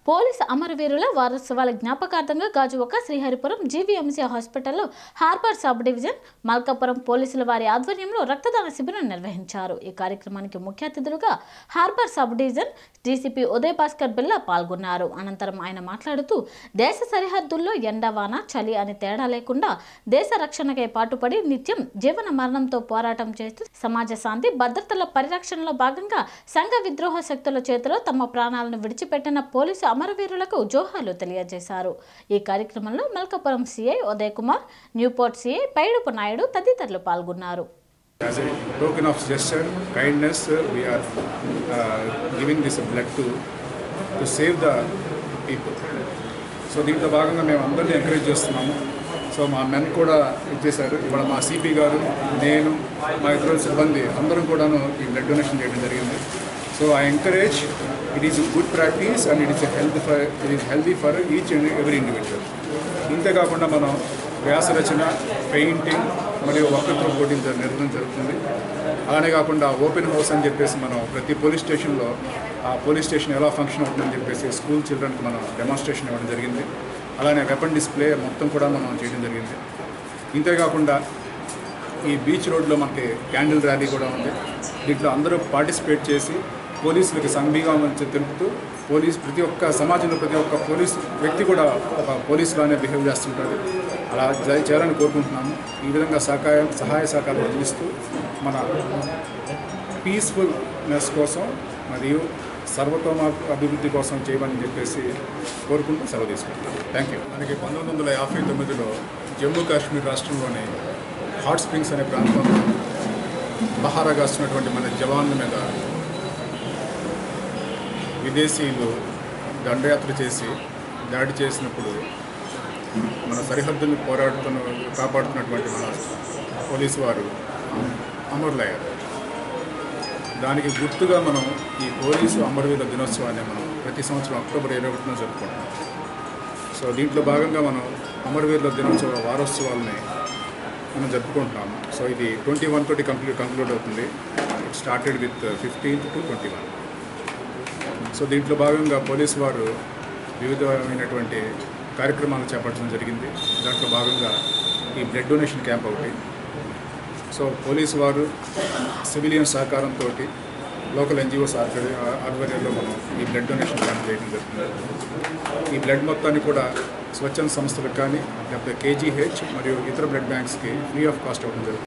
Police అమరవీరుల వారోత్సవాల జ్ఞాపకార్థంగా గాజువక శ్రీహరిపురం జీవీఎంసీ హాస్పిటల్లో హార్బర్ సబ్ డివిజన్ మల్కాపురం పోలీసుల వారి ఆధ్వర్యంలో రక్తదాన శిబిరం నిర్వహించారు ఈ కార్యక్రమానికి ముఖ్య అతిథులుగా harbour sub division DCP Uday Bhaskar Billa పాల్గొన్నారు అనంతరం ఆయన మాట్లాడుతూ దేశ సరిహద్దుల్లో ఎండ వాన చలి అని తేడా లేకుండా దేశ రక్షణకై పాటుపడి నిత్యం జీవన మరణంతో పోరాటం చేస్తూ సమాజ శాంతి భద్రతల పరిరక్షణలో భాగంగా సంఘ విద్రోహ శక్తుల చేతిలో తమ ప్రాణాలను విడిచిపెట్టిన పోలీసు అమరవీరులకు జోహాలు తెలియజేశారు ఈ కార్యక్రమంలో Malkapuram CI Uday Kumar newport CI Paidupu Naidu తదితరులు పాల్గొన్నారు As a token of gesture, kindness, uh, we are uh, giving this blood to to save the people. So దీంట్లో భాగంగా మేము అందరినీ ఎంకరేజ్ చేస్తున్నాము సో మా మెన్ కూడా ఇచ్చేశారు ఇవాళ మా సిపి గారు నేను మా ఇతర సిబ్బంది అందరం కూడాను ఈ బ్లడ్ డొనేషన్ చేయడం జరిగింది so I encourage it is good practice and it is health for it is healthy for each and every individual ఇంతేకాకుండా మనం వ్యాసరచన పెయింటింగ్ మరియు వక్తృత్వ పోటీలు జరు- నిర్వహణ జరుగుతుంది అలానే కాకుండా ఓపెన్ హౌస్ అని చెప్పేసి మనం ప్రతి పోలీస్ స్టేషన్లో ఆ పోలీస్ స్టేషన్ ఎలా ఫంక్షన్ అవుతుందని చెప్పేసి స్కూల్ చిల్డ్రన్కి మనం డెమాన్స్ట్రేషన్ ఇవ్వడం జరిగింది అలానే వెపన్ డిస్ప్లే మొత్తం కూడా మనం చేయడం జరిగింది ఇంతేకాకుండా ఈ బీచ్ రోడ్లో మనకి క్యాండిల్ ర్యాలీ కూడా ఉంది దీంట్లో అందరూ పార్టిసిపేట్ చేసి పోలీసులకి సంఘీగా తెలుపుతూ పోలీస్ ప్రతి ఒక్క సమాజంలో ప్రతి ఒక్క పోలీస్ వ్యక్తి కూడా ఒక పోలీసులానే బిహేవ్ చేస్తుంటారు అలా జ- చేయాలని కోరుకుంటున్నాము ఈ విధంగా సహాయం సహాయ సహకారాలు అందిస్తూ మన పీస్ఫుల్నెస్ కోసం మరియు సర్వతోమ అభివృద్ధి కోసం చేయమని చెప్పేసి కోరుకుంటూ సెలవు తీసుకుంటున్నాను థ్యాంక్ యూ మనకి పంతొమ్మిది వందల యాభై తొమ్మిదిలో జమ్మూ కాశ్మీర్ రాష్ట్రంలోని హాట్ స్ప్రింగ్స్ అనే ప్రాంతంలో పహారా కాస్తున్నటువంటి మన జవాన్ల మీద విదేశీయులు దండయాత్ర చేసి దాడి చేసినప్పుడు మన సరిహద్దులు పోరాడుతున్న కాపాడుతున్నటువంటి మన పోలీసు వారు అమరులయ్యారు దానికి గుర్తుగా మనం ఈ పోలీసు అమరవీరుల దినోత్సవాన్ని మనం ప్రతి సంవత్సరం అక్టోబర్ ఇరవై ఒకటిన జరుపుకుంటాం సో దీంట్లో భాగంగా మనం అమరవీరుల దినోత్సవ వారోత్సవాలని మనం జరుపుకుంటున్నాము సో ఇది ట్వంటీ వన్ తోటి కంప్లీట్ కంక్లూడ్ అవుతుంది it started with fifteenth to twenty one so దీంట్లో భాగంగా పోలీసు వారు వివిధమైనటువంటి కార్యక్రమాలు చేపట్టడం జరిగింది దాంట్లో భాగంగా ఈ బ్లడ్ డొనేషన్ క్యాంప్ ఒకటి సో పోలీసు వారు సివిలియన్ సహకారంతో లోకల్ ఎన్జిఓస్ ఆధ్వర్యంలో మనం ఈ బ్లడ్ డొనేషన్ క్యాంప్ చేయడం జరుగుతుంది ఈ బ్లడ్ మొత్తాన్ని కూడా స్వచ్ఛంద సంస్థలకు కానీ లేకపోతే కేజీహెచ్ మరియు ఇతర బ్లడ్ బ్యాంక్స్కి ఫ్రీ ఆఫ్ కాస్ట్ అవ్వడం జరుగుతుంది